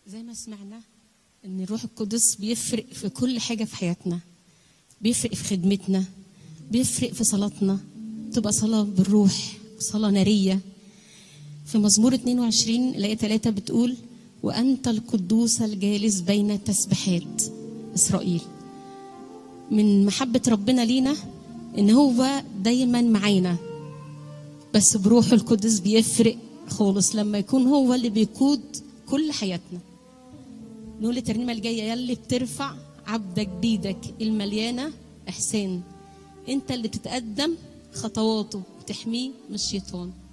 زي ما سمعنا ان الروح القدس بيفرق في كل حاجه في حياتنا بيفرق في خدمتنا بيفرق في صلاتنا تبقى صلاه بالروح صلاه ناريه في مزمور 22 الايه 3 بتقول وانت القدوس الجالس بين تسبيحات اسرائيل من محبه ربنا لينا ان هو دايما معانا بس بروحه القدس بيفرق خالص لما يكون هو اللي بيقود كل حياتنا نقول الترنيمة الجاية يلي بترفع عبدك بيدك المليانة إحسان أنت اللي بتتقدم خطواته تحميه من الشيطان